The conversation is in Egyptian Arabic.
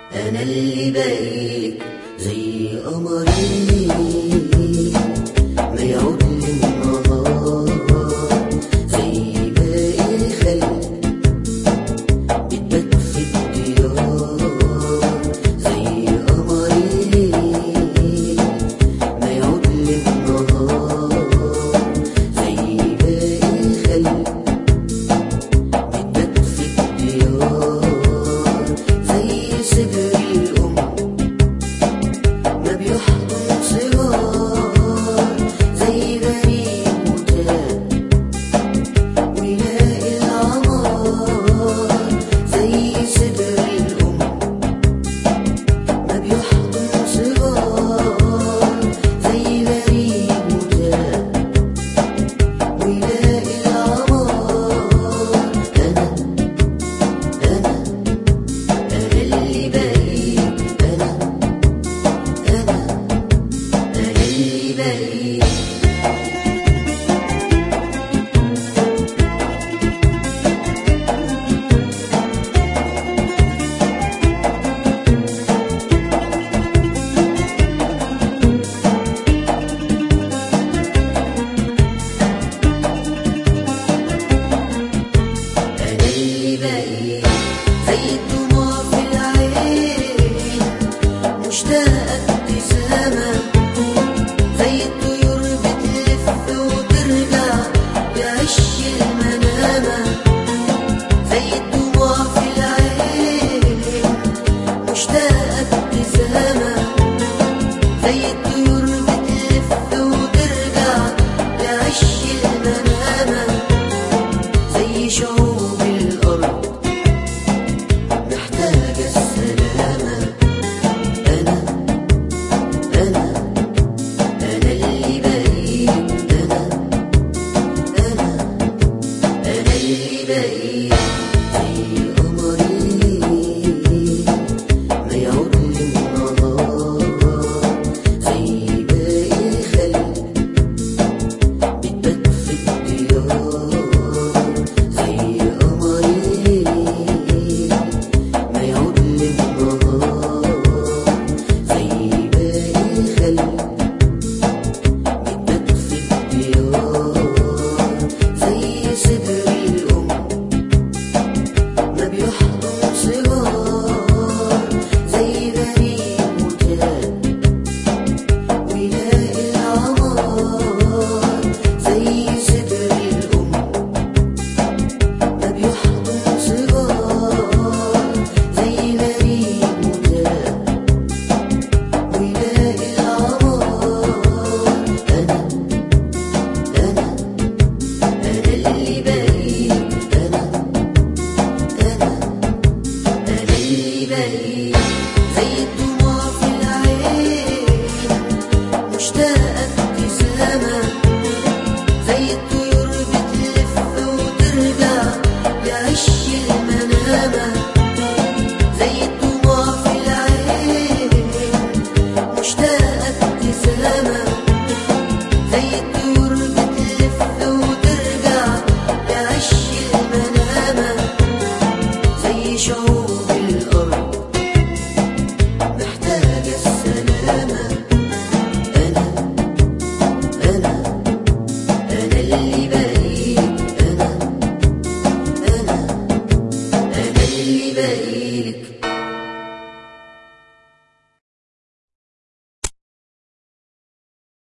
أنا اللي بقيت زي قمري ما يعود للنهار زي باقي الخلق بتبات في الديار زي قمري ما يعود للنهار زي باقي الخلق بتبات في الديار زي صدر الأم ما بيحضن صغار زي غريب وتاب ويلاقي العمار زي صدر الأم ما بيحضن صغار زي غريب وتاب ويلاقي العمار أنا أنا أنا اللي بقيت أنا أنا أنا اللي بقيت أنا اللي بقيت زي الدموع في العين مشتاقة ابتسامة زي الطيور بتلف وترجع بعش المنامة زي الدموع في العين مشتاقة ابتسامة زي الطيور بتلف وترجع بعش المنامة زي شعوب الأرض محتاجة السلامة أنا أنا أنا اللي بقيت أنا أنا أنا اللي بقيت زي قمري ما يعود للنهار زي باقي الخلق بتبات في الديار زي قمري ما يعود للنهار زي باقي الخلق بتبات في الديار زي صدر الأم ما بيحضن صغار زي غريب وتاب ويلاقي العمار زي صدر الأم ما بيحضن صغار زي غريب وتاب ويلاقي العمار أنا أنا أنا اللي بقيت أنا أنا أنا اللي بقيت